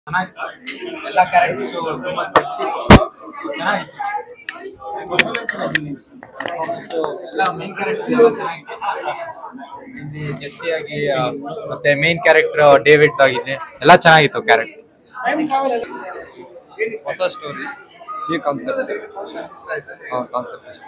ಚೆನ್ನಾಗಿ ಎಲ್ಲ ಕ್ಯಾರೆಕ್ಟರ್ಸ್ ತುಂಬಾ ಚೆನ್ನಾಗಿತ್ತು Performance ಎಲ್ಲ ಮೇನ್ ಕ್ಯಾರೆಕ್ಟರ್ಸ್ ಎಲ್ಲ ಚೆನ್ನಾಗಿತ್ತು ಇಲ್ಲಿ ಜೆಸ್ಸಿ ಆಗಿ ಆ, ಮತ್ತೆ ಮೇನ್ ಕ್ಯಾರೆಕ್ಟರ್ ಡೇವಿಡ್ ಆಗಿದೆ ಎಲ್ಲ ಚೆನ್ನಾಗಿತ್ತು ಕ್ಯಾರೆಕ್ಟರ್ ಹೊಸ ಸ್ಟೋರಿ ಈ ಕಾನ್ಸೆಪ್ಟ್ ಕಾನ್ಸೆಪ್ಟ್ ಇಷ್ಟ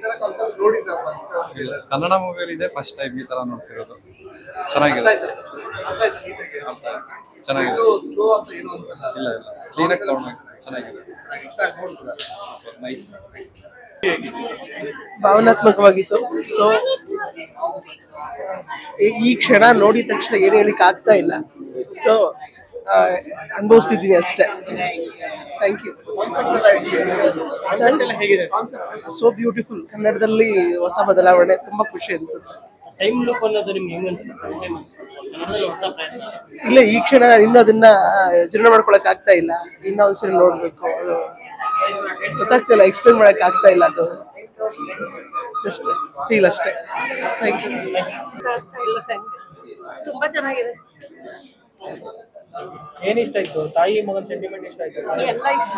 ಇಲ್ಲ ಕನ್ನಡ ಮೂವಿಯಲ್ಲಿ ಇದೆ ಫಸ್ಟ್ ಟೈಮ್ ಈ ತರ ನೋಡ್ತಿರೋದು ಚೆನ್ನಾಗಿದೆ ಅರ್ಥ ಆಯ್ತು. ಚೆನ್ನಾಗಿದೆ ಇಲ್ಲ ಇಲ್ಲ ಕ್ಲೀನಾಗಿ ತಗೊಂಡು ಚೆನ್ನಾಗಿದೆ ನೈಸ್ ಭಾವನಾತ್ಮಕವಾಗಿತ್ತು ಸೊ ಈ ಕ್ಷಣ ನೋಡಿದ ತಕ್ಷಣ ಏನು ಹೇಳಿಕ್ ಆಗ್ತಾ ಇಲ್ಲ ಸೊ ಅನುಭವಿಸ್ತಿದ್ದೀನಿ ಅಷ್ಟೇ ಥ್ಯಾಂಕ್ ಯು ಸೋ ಬ್ಯೂಟಿಫುಲ್ ಕನ್ನಡದಲ್ಲಿ ಹೊಸ ಬದಲಾವಣೆ ತುಂಬಾ ಖುಷಿ ಅನ್ಸುತ್ತೆ ಟೈಮ್ ಲೂಪ್ ಅನ್ನೋದು ನಿಮ್ಗೆ ಹೆಂಗ್ ಅನ್ಸುತ್ತೆ ಫಸ್ಟ್ ಟೈಮ್ ಅನ್ಸುತ್ತೆ ಕನ್ನಡದಲ್ಲಿ ಹೊಸ ಪ್ರಯತ್ನ ಇಲ್ಲ ಈ ಕ್ಷಣ ಇನ್ನೂ ಅದನ್ನ ಜೀರ್ಣ ಮಾಡ್ಕೊಳಕ್ ಆಗ್ತಾ ಇಲ್ಲ ಇನ್ನೂ ಒಂದ್ಸರಿ ನೋಡ್ಬೇಕು ಅದು ಗೊತ್ತಾಗ್ತಿಲ್ಲ ಎಕ್ಸ್ಪ್ಲೇನ್ ಮಾಡಕ್ ಆಗ್ತಾ ಇಲ್ಲ ಅದು ಜಸ್ಟ್ ಫೀಲ್ ಅಷ್ಟೇ ಥ್ಯಾಂಕ್ ಯು ಆಗ್ತಾ ಇಲ್ಲ ನಂಗೆ ತುಂಬಾ ಚೆನ್ನಾಗಿದೆ ಏನ್ ಇಷ್ಟ ಆಯ್ತು ತಾಯಿ ಮಗನ್ ಸೆಂಟಿಮೆಂಟ್ ಇಷ್ಟ ಆಯ್ತು ಎಲ್ಲ ಇಷ್ಟ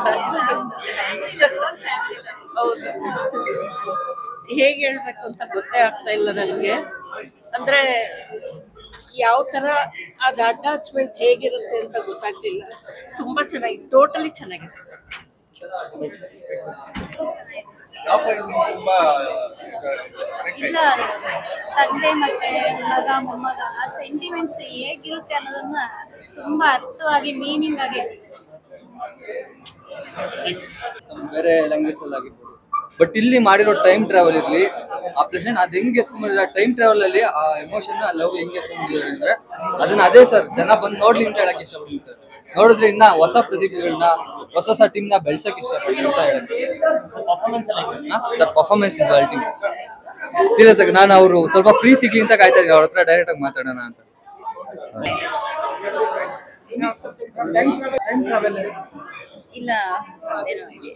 ಹೌದು ಹೇಗೆ ಹೇಳ್ಬೇಕು ಅಂತ ಗೊತ್ತೇ ಆಗ್ತಾ ಇಲ್ಲ ನನಗೆ ಅಂದ್ರೆ ಯಾವ ತರ ಅದ್ ಅಟ್ಯಾಚ್ಮೆಂಟ್ ಹೇಗಿರುತ್ತೆ ಅಂತ ಗೊತ್ತಾಗ್ತಿಲ್ಲ ತುಂಬಾ ಚೆನ್ನಾಗಿದೆ ಟೋಟಲಿ ಚೆನ್ನಾಗಿದೆ ಇಲ್ಲ ತಂದೆ ಮತ್ತೆ ಮಗ ಮೊಮ್ಮಗ ಆ ಸೆಂಟಿಮೆಂಟ್ಸ್ ಹೇಗಿರುತ್ತೆ ಅನ್ನೋದನ್ನ ತುಂಬಾ ಅರ್ಥವಾಗಿ ಮೀನಿಂಗ್ ಆಗಿ ಬೇರೆ ಲ್ಯಾಂಗ್ವೇಜ್ ಅಲ್ಲಿ ಆಗಿರ್ಬೋದು ಬಟ್ ಇಲ್ಲಿ ಮಾಡಿರೋ ಟೈಮ್ ಟ್ರಾವೆಲ್ ಇರ್ಲಿ ಆ ಪ್ರೆಸೆಂಟ್ ಅದ್ ಹೆಂಗ್ ಎತ್ಕೊಂಡ್ಬಂದಿದ್ದಾರೆ ಟೈಮ್ ಟ್ರಾವೆಲ್ ಅಲ್ಲಿ ಆ ಎಮೋಷನ್ ಆ ಲವ್ ಹೆಂಗ್ ಎತ್ಕೊಂಡ್ಬಂದಿದ್ದಾರೆ ಅಂದ್ರೆ ಅದನ್ನ ಅದೇ ಸರ್ ಜನ ಬಂದು ನೋಡ್ಲಿ ಅಂತ ಹೇಳಕ್ ಇಷ್ಟಪಡ್ತೀನಿ ಸರ್ ನೋಡಿದ್ರೆ ಇನ್ನ ಹೊಸ ಪ್ರತಿಭೆಗಳನ್ನ ಹೊಸ ಹೊಸ ಟೀಮ್ ನ ಬೆಳ್ಸಕ್ ಇಷ್ಟಪಡ್ತೀನಿ ಅಂತ ಹೇಳಕ್ಕೆ ಪರ್ಫಾರ್ಮೆನ್ಸ್ ಎಲ್ಲ sir performance is ultimate serious ಆಗಿ ನಾನು ಅವರು ಸ್ವಲ್ಪ ಫ್ರೀ ಸಿಗ್ಲಿ ಅಂತ ಕಾಯ್ತಾ ಇದ್ದೀನಿ ಅವ್ರ ಹತ್ರ ಡೈರೆಕ್ಟ್ ಆಗಿ ಮಾತಾಡೋಣ ಅಂತ ಇಲ್ಲ ಏನೋ ಇದೆ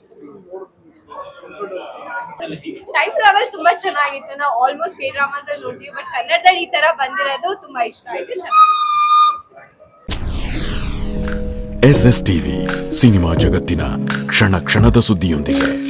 ಟೈಮ್ ಟ್ರಾವೆಲ್ ತುಂಬಾ ಚೆನ್ನಾಗಿತ್ತು ನಾವು ಆಲ್ಮೋಸ್ಟ್ ಕೆ ಡ್ರಾಮಾಸ್ ಅಲ್ಲಿ ನೋಡ್ತೀವಿ ಬಟ್ ಕನ್ನಡದಲ್ಲಿ ಈ ತರ ಬಂದಿರೋದು ತುಂಬಾ ಇಷ್ಟ ಆಯ್ತು ಚೆನ್ನಾಗಿ ಎಸ್ ಎಸ್ ಟಿವಿ ಸಿನಿಮಾ ಜಗತ್ತಿನ ಕ್ಷಣ ಕ್ಷಣದ ಸುದ್ದಿಯೊಂದಿಗೆ